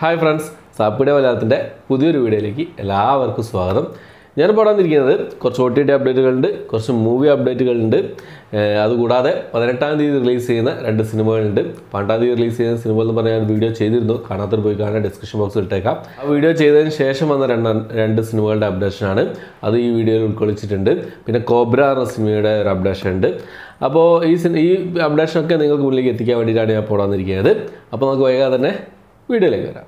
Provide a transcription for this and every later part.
hi friends സാപ്പിയുടെ മലയാളത്തിൻ്റെ പുതിയൊരു വീഡിയോയിലേക്ക് എല്ലാവർക്കും സ്വാഗതം ഞാൻ പറയാൻ വന്നിരിക്കുന്നത് കുറച്ച് ഒ ടി ടി അപ്ഡേറ്റുകളുണ്ട് കുറച്ച് മൂവി അപ്ഡേറ്റുകളുണ്ട് ഏഹ് അതുകൂടാതെ പതിനെട്ടാം തീയതി റിലീസ് ചെയ്യുന്ന രണ്ട് സിനിമകളുണ്ട് പന്ത്രണ്ടാം തീയതി റിലീസ് ചെയ്യുന്ന സിനിമ എന്ന് പറഞ്ഞാൽ ഞാൻ വീഡിയോ ചെയ്തിരുന്നു കാണാത്തവർ പോയി കാണാൻ ഡിസ്ക്രിപ്ഷൻ ബോക്സിൽ ഇട്ടേക്കാം ആ വീഡിയോ ചെയ്തതിന് ശേഷം വന്ന രണ്ട് രണ്ട് സിനിമകളുടെ അപ്ഡേഷനാണ് അത് ഈ വീഡിയോയിൽ ഉൾക്കൊള്ളിച്ചിട്ടുണ്ട് പിന്നെ കോബ്ര എന്ന സിനിമയുടെ ഒരു അപ്ഡേഷൻ ഉണ്ട് അപ്പോൾ ഈ സിനി ഈ അപ്ഡേഷനൊക്കെ നിങ്ങൾക്ക് മുന്നിലേക്ക് എത്തിക്കാൻ വേണ്ടിയിട്ടാണ് ഞാൻ പോടാൻ വന്നിരിക്കുന്നത് അപ്പോൾ നമുക്ക് വൈകാതെ തന്നെ വീഡിയോയിലേക്ക് വരാം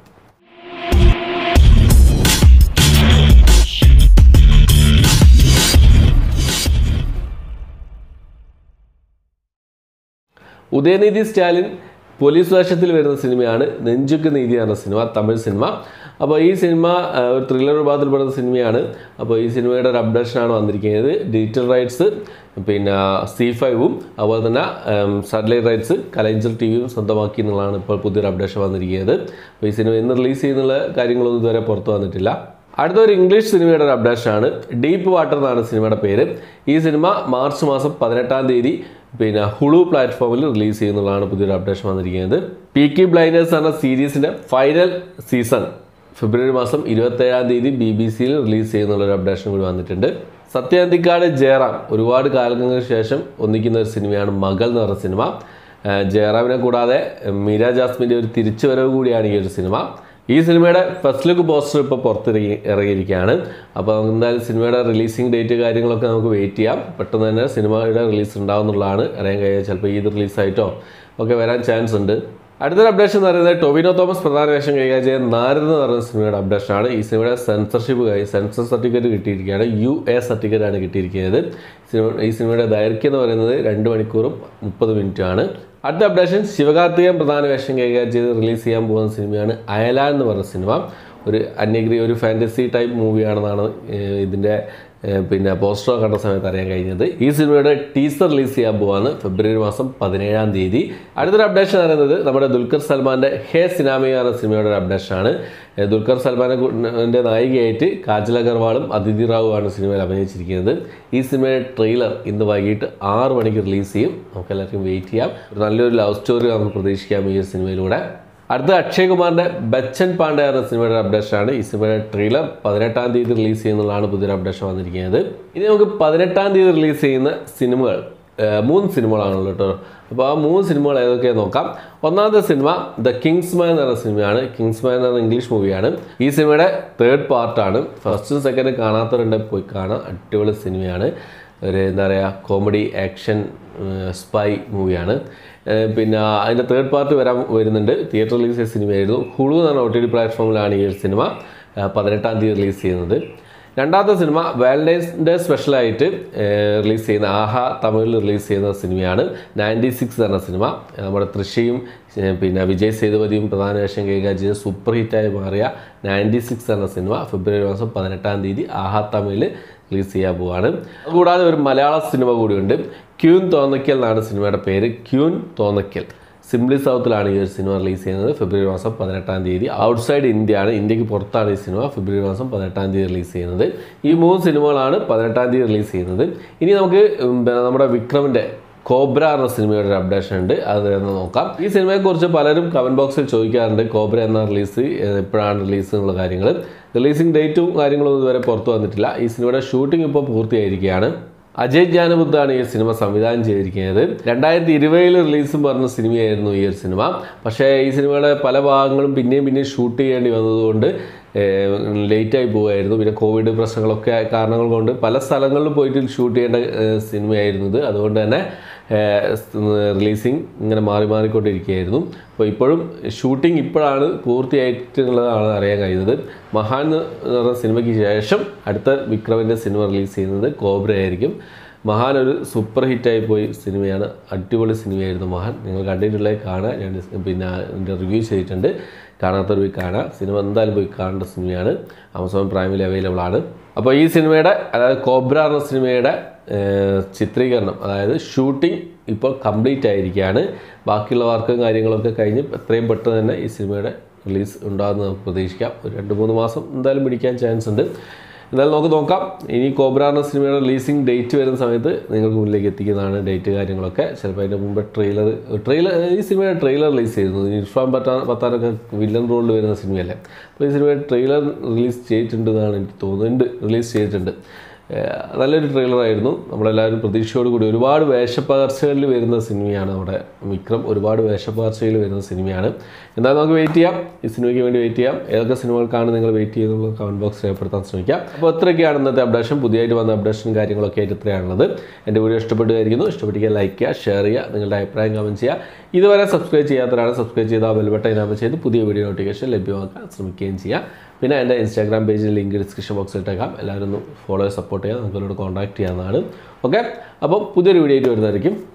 ഉദയനിധി സ്റ്റാലിൻ പോലീസ് വേഷത്തിൽ വരുന്ന സിനിമയാണ് നെഞ്ചുക്ക് നീതി എന്ന സിനിമ തമിഴ് സിനിമ അപ്പോൾ ഈ സിനിമ ആ, ഒരു ത്രില്ലർ വിഭാഗത്തിൽപ്പെടുന്ന സിനിമയാണ് അപ്പോൾ ഈ സിനിമയുടെ ഒരു അപ്ഡേഷനാണ് വന്നിരിക്കുന്നത് ഡിജിറ്റൽ റൈറ്റ്സ് പിന്നെ സി ഫൈവും അതുപോലെ തന്നെ സാറ്റലൈറ്റ് റൈറ്റ്സ് കലൈഞ്ചർ ടി വിയും സ്വന്തമാക്കി എന്നുള്ളതാണ് ഇപ്പോൾ പുതിയൊരു അപ്ഡേഷൻ വന്നിരിക്കുന്നത് അപ്പോൾ ഈ സിനിമ എന്ന് റിലീസ് ചെയ്യുന്നുള്ള കാര്യങ്ങളൊന്നും ഇതുവരെ പുറത്തു വന്നിട്ടില്ല അടുത്ത ഒരു ഇംഗ്ലീഷ് സിനിമയുടെ ഒരു അപ്ഡേഷനാണ് ഡീപ്പ് വാട്ടർ എന്നാണ് സിനിമയുടെ പേര് ഈ സിനിമ മാർച്ച് മാസം പതിനെട്ടാം തീയതി പിന്നെ ഹുളു പ്ലാറ്റ്ഫോമിൽ റിലീസ് ചെയ്യുന്നതാണ് പുതിയൊരു അപ്ഡേഷൻ വന്നിരിക്കുന്നത് പി കി ബ്ലൈൻഡേഴ്സ് എന്ന സീരീസിൻ്റെ ഫൈനൽ സീസൺ ഫെബ്രുവരി മാസം ഇരുപത്തേഴാം തീയതി ബി ബി സിയിൽ റിലീസ് ചെയ്യുന്നുള്ള ഒരു അപ്ഡേഷൻ കൂടി വന്നിട്ടുണ്ട് സത്യാന്തിക്കാട് ജയറാം ഒരുപാട് കാലങ്ങൾക്ക് ശേഷം ഒന്നിക്കുന്ന ഒരു സിനിമയാണ് മകൾ എന്ന് പറഞ്ഞ സിനിമ ഏഹ് ജയറാമിനെ കൂടാതെ മീര ജാസ്മിൻ്റെ ഒരു തിരിച്ചുവരവ് കൂടിയാണ് ഈ ഒരു സിനിമ ഈ സിനിമയുടെ ഫസ്റ്റ് ലുക്ക് പോസ്റ്റർ ഇപ്പോൾ പുറത്തിറങ്ങി ഇറങ്ങിയിരിക്കുകയാണ് അപ്പോൾ നമുക്ക് എന്തായാലും സിനിമയുടെ റിലീസിംഗ് ഡേറ്റ് കാര്യങ്ങളൊക്കെ നമുക്ക് വെയിറ്റ് ചെയ്യാം പെട്ടെന്ന് തന്നെ സിനിമയുടെ റിലീസ് ഉണ്ടാവുന്നുള്ളതാണ് അറിയാൻ കഴിയുക ചിലപ്പോൾ ഈദ് റിലീസായിട്ടോ ഒക്കെ വരാൻ ചാൻസ് ഉണ്ട് അടുത്തൊരു അപ്ഡേഷൻ എന്ന് പറയുന്നത് ടൊവിനോ തോമസ് പ്രധാന വേഷം കൈകാര്യം ചെയ്യുന്ന നാരദ് എന്ന് പറയുന്ന സിനിമയുടെ അപ്ഡേഷനാണ് ഈ സിനിമയുടെ സെൻസർഷിപ്പ് കഴിഞ്ഞ് സെൻസർ സർട്ടിഫിക്കറ്റ് കിട്ടിയിരിക്കുകയാണ് യു എ സർട്ടിഫിക്കറ്റ് ആണ് കിട്ടിയിരിക്കുന്നത് സിനിമ ഈ സിനിമയുടെ ദൈർഘ്യം എന്ന് പറയുന്നത് രണ്ട് മണിക്കൂറും മുപ്പത് മിനിറ്റുമാണ് അടുത്ത അപ്ഡേഷൻ ശിവകാർത്തികൻ പ്രധാന വേഷം കൈകാര്യം ചെയ്ത് റിലീസ് ചെയ്യാൻ പോകുന്ന സിനിമയാണ് അയല എന്ന് പറയുന്ന സിനിമ ഒരു അന്യഗ്രി ഒരു ഫാൻറ്റസി ടൈപ്പ് മൂവിയാണെന്നാണ് ഏഹ്, ഇതിൻ്റെ ഏഹ്, പിന്നെ പോസ്റ്റർ കണ്ട സമയത്ത് അറിയാൻ കഴിഞ്ഞത് ഈ സിനിമയുടെ ടീസർ റിലീസ് ചെയ്യാൻ പോവാണ് ഫെബ്രുവരി മാസം പതിനേഴാം തീയതി അടുത്തൊരു അപ്ഡേഷൻ പറയുന്നത് നമ്മുടെ ദുൽഖർ സൽമാൻ്റെ ഹേ സിനാമിക എന്ന സിനിമയുടെ ഒരു അപ്ഡേഷനാണ് ഏഹ്, ദുൽഖർ സൽമാനെ ൻ്റെ നായികയായിട്ട് കാജൽ അഗർവാളും അതിഥി റാവുമാണ് സിനിമയിൽ അഭിനയിച്ചിരിക്കുന്നത് ഈ സിനിമയുടെ ട്രെയിലർ ഇന്ന് വൈകിട്ട് ആറ് മണിക്ക് റിലീസ് ചെയ്യും നമുക്ക് എല്ലാവർക്കും വെയിറ്റ് ചെയ്യാം ഒരു നല്ലൊരു ലവ് സ്റ്റോറി നമുക്ക് പ്രതീക്ഷിക്കാം ഈ ഒരു സിനിമയിലൂടെ അടുത്ത അക്ഷയ് കുമാറിന്റെ ബച്ചൻ പാണ്ഡെ എന്ന സിനിമയുടെ അപ്ഡേഷനാണ് ഈ സിനിമയുടെ ട്രെയിലർ പതിനെട്ടാം തീയതി റിലീസ് ചെയ്യുന്നതാണ് പുതിയൊരു അപ്ഡേഷൻ വന്നിരിക്കുന്നത് ഇനി നമുക്ക് പതിനെട്ടാം തീയതി റിലീസ് ചെയ്യുന്ന സിനിമകൾ ഏഹ്, മൂന്ന് സിനിമകളാണല്ലോ കേട്ടോ അപ്പോൾ ആ മൂന്ന് സിനിമകൾ ഏതൊക്കെയാണെന്ന് നോക്കാം ഒന്നാമത്തെ സിനിമ ദ കിങ്സ്മാൻ എന്ന് പറയുന്ന സിനിമയാണ് കിങ്സ്മാൻ എന്ന് പറയുന്ന ഇംഗ്ലീഷ് മൂവിയാണ് ഈ സിനിമയുടെ തേർഡ് പാർട്ടാണ് ഫസ്റ്റും സെക്കൻഡും കാണാത്തവരുണ്ടെങ്കിൽ പോയി കാണാം അടിപൊളി സിനിമയാണ് ഒരു എന്താ പറയുക കോമഡി ആക്ഷൻ സ്പൈ മൂവിയാണ് ഏഹ് പിന്നെ അതിൻ്റെ തേർഡ് പാർട്ട് വരാൻ വരുന്നുണ്ട് തിയേറ്റർ റിലീസ് ചെയ്ത സിനിമയായിരുന്നു ഹുളു എന്ന് പറഞ്ഞ ഒ ടി ടി പ്ലാറ്റ്ഫോമിലാണ് ഈ ഒരു സിനിമ ഏഹ് പതിനെട്ടാം തീയതി റിലീസ് ചെയ്യുന്നത് രണ്ടാമത്തെ സിനിമ വാലൻറ്റൈൻസ് ഡേ സ്പെഷ്യലായിട്ട് റിലീസ് ചെയ്യുന്ന ആഹ തമിഴിൽ റിലീസ് ചെയ്യുന്ന സിനിമയാണ് നയൻറ്റി സിക്സ് എന്ന സിനിമ നമ്മുടെ തൃശയും ഏഹ് പിന്നെ വിജയ് സേതുപതിയും പ്രധാന വേഷം കൈകാര്യം ചെയ്ത് സൂപ്പർ ഹിറ്റായി മാറിയ നയൻറ്റി സിക്സ് എന്ന സിനിമ ഫെബ്രുവരി മാസം പതിനെട്ടാം തീയതി ആഹ തമിഴിൽ റിലീസ് ചെയ്യാൻ പോവാണ് അതുകൂടാതെ ഒരു മലയാള സിനിമ കൂടിയുണ്ട് ക്യൂൻ തോന്നയ്ക്കൽ എന്നാണ് സിനിമയുടെ പേര് ക്യൂൻ തോന്നയ്ക്കൽ സിംപ്ലി സൗത്തിലാണ് ഈ ഒരു സിനിമ റിലീസ് ചെയ്യുന്നത് ഫെബ്രുവരി മാസം പതിനെട്ടാം തീയതി ഔട്ട്സൈഡ് ഇന്ത്യ ആണ് ഇന്ത്യക്ക് പുറത്താണ് ഈ സിനിമ ഫെബ്രുവരി മാസം പതിനെട്ടാം തീയതി റിലീസ് ചെയ്യുന്നത് ഈ മൂന്ന് സിനിമകളാണ് പതിനെട്ടാം തീയതി റിലീസ് ചെയ്യുന്നത് ഇനി നമുക്ക് ഉം, പിന്നെ നമ്മുടെ വിക്രമിൻ്റെ കോബ്ര എന്ന സിനിമയുടെ ഒരു അപ്ഡേഷൻ ഉണ്ട് അത് എന്ന് നോക്കാം ഈ സിനിമയെക്കുറിച്ച് പലരും കമൻറ്റ് ബോക്സിൽ ചോദിക്കാറുണ്ട് കോബ്ര എന്ന റിലീസ് എപ്പോഴാണ് റിലീസ് എന്നുള്ള കാര്യങ്ങൾ റിലീസിംഗ് ഡേറ്റും കാര്യങ്ങളും ഇതുവരെ പുറത്തു വന്നിട്ടില്ല ഈ സിനിമയുടെ ഷൂട്ടിംഗ് ഇപ്പോൾ പൂർത്തിയായിരിക്കുകയാണ് അജയ് ജ്ഞാനബുദ്ധാണ് ഈ സിനിമ സംവിധാനം ചെയ്തിരിക്കുന്നത് രണ്ടായിരത്തി ഇരുപതിൽ റിലീസും പറഞ്ഞ സിനിമയായിരുന്നു ഈ ഒരു സിനിമ പക്ഷേ ഈ സിനിമയുടെ പല ഭാഗങ്ങളും പിന്നെയും പിന്നെയും ഷൂട്ട് ചെയ്യേണ്ടി വന്നതുകൊണ്ട് ലേറ്റായി പോവുമായിരുന്നു പിന്നെ കോവിഡ് പ്രശ്നങ്ങളൊക്കെ കാരണങ്ങൾ കൊണ്ട് പല സ്ഥലങ്ങളിലും പോയിട്ട് ഷൂട്ട് ചെയ്യേണ്ട ഏഹ്, സിനിമയായിരുന്നു ഇത് അതുകൊണ്ട് തന്നെ റിലീസിങ് ഇങ്ങനെ മാറി മാറിക്കൊണ്ടിരിക്കുകയായിരുന്നു അപ്പോൾ ഇപ്പോഴും ഷൂട്ടിംഗ് ഇപ്പോഴാണ് പൂർത്തിയായിട്ടുള്ളതാണ് അറിയാൻ കഴിയുന്നത് മഹാൻ എന്ന് പറഞ്ഞ സിനിമയ്ക്ക് ശേഷം അടുത്ത വിക്രമിൻ്റെ സിനിമ റിലീസ് ചെയ്യുന്നത് കോബ്ര ആയിരിക്കും മഹാൻ ഒരു സൂപ്പർ ഹിറ്റായി പോയി സിനിമയാണ് അടിപൊളി സിനിമയായിരുന്നു മഹാൻ നിങ്ങൾ കണ്ടിട്ടുള്ളത് കാണാൻ ഞാൻ ഡിസ്- പിന്നെ അതിൻ്റെ റിവ്യൂ ചെയ്തിട്ടുണ്ട് കാണാത്തവർ പോയി കാണാം സിനിമ എന്തായാലും പോയി കാണേണ്ട സിനിമയാണ് ആമസോൺ പ്രൈമിൽ അവൈലബിൾ ആണ് അപ്പോൾ ഈ സിനിമയുടെ അതായത് കോബ്ര എന്ന സിനിമയുടെ ഏഹ്, ചിത്രീകരണം അതായത് ഷൂട്ടിംഗ് ഇപ്പോൾ കംപ്ലീറ്റ് ആയിരിക്കുകയാണ് ബാക്കിയുള്ള വർക്കും കാര്യങ്ങളൊക്കെ കഴിഞ്ഞ് എത്രയും പെട്ടെന്ന് തന്നെ ഈ സിനിമയുടെ റിലീസ് ഉണ്ടാകുമെന്ന് നമുക്ക് പ്രതീക്ഷിക്കാം ഒരു രണ്ട് മൂന്ന് മാസം എന്തായാലും പിടിക്കാൻ ചാൻസ് ഉണ്ട് എന്തായാലും നമുക്ക് നോക്കാം ഇനി കോബ്ര എന്ന സിനിമയുടെ റിലീസിംഗ് ഡേറ്റ് വരുന്ന സമയത്ത് നിങ്ങൾക്ക് മുന്നിലേക്ക് എത്തിക്കുന്നതാണ് ഡേറ്റ് കാര്യങ്ങളൊക്കെ ചിലപ്പോൾ അതിൻ്റെ മുമ്പ് ട്രെയിലർ ട്രെയിലർ ഈ സിനിമയുടെ ട്രെയിലർ റിലീസ് ചെയ്തിരുന്നു ഇർഫാൻ പത്താൻ പത്താനൊക്കെ വില്ലൻ റോളിൽ വരുന്ന സിനിമയല്ലേ അപ്പോൾ ഈ സിനിമയുടെ ട്രെയിലർ റിലീസ് ചെയ്തിട്ടുണ്ടെന്നാണ് എനിക്ക് തോന്നുന്നുണ്ട് റിലീസ് ചെയ്തിട്ടുണ്ട് ഏഹ് നല്ലൊരു ട്രെയിലറായിരുന്നു നമ്മളെല്ലാവരും പ്രതീക്ഷയോടുകൂടി ഒരുപാട് വേഷപ്പകർച്ചകളിൽ വരുന്ന സിനിമയാണ് നമ്മുടെ വിക്രം ഒരുപാട് വേഷപ്പകർച്ചയിൽ വരുന്ന സിനിമയാണ് എന്തായാലും നമുക്ക് വെയിറ്റ് ചെയ്യാം ഈ സിനിമയ്ക്ക് വേണ്ടി വെയിറ്റ് ചെയ്യാം ഏതൊക്കെ സിനിമകൾക്കാണ് നിങ്ങൾ വെയിറ്റ് ചെയ്യുന്നത് കമൻറ്റ് ബോക്സ് രേഖപ്പെടുത്താൻ ശ്രമിക്കാം അപ്പോൾ ഇത്രയൊക്കെയാണ് ഇന്നത്തെ അപ്ഡേഷൻ പുതിയതായിട്ട് വന്ന അപ്ഡേഷനും കാര്യങ്ങളൊക്കെ ആയിട്ട് ഇത്രയാണുള്ളത് എൻ്റെ വീഡിയോ ഇഷ്ടപ്പെട്ടുമായിരിക്കുന്നു ഇഷ്ടപ്പെട്ടിരിക്കുക ലൈക്ക് ചെയ്യുക ഷെയർ ചെയ്യുക നിങ്ങളുടെ അഭിപ്രായം കമൻറ്റ് ചെയ്യുക ഇതുവരെ സബ്സ്ക്രൈബ് ചെയ്യാത്തവരാണ് സബ്സ്ക്രൈബ് ചെയ്ത് ആ ബെൽബട്ടൺ ഇനാമ ചെയ്ത് പുതിയ വീഡിയോ നോട്ടിഫിക്കേഷൻ ലഭ്യമാക്കാൻ ശ്രമിക്കുകയും ചെയ്യാം പിന്നെ എൻ്റെ ഇൻസ്റ്റാഗ്രാം പേജിൽ ലിങ്ക് ഡിസ്ക്രിപ്ഷൻ ബോക്സിൽ ഇട്ടേക്കാം എല്ലാവരും ഒന്ന് ഫോളോ സപ്പോർട്ട് ചെയ്യുക നമുക്ക് അവരോട് കോൺടാക്ട് ചെയ്യാവുന്നതാണ് ഓക്കെ അപ്പോൾ പുതിയൊരു വീഡിയോ ആയിട്ട് വരുന്നതായിരിക്കും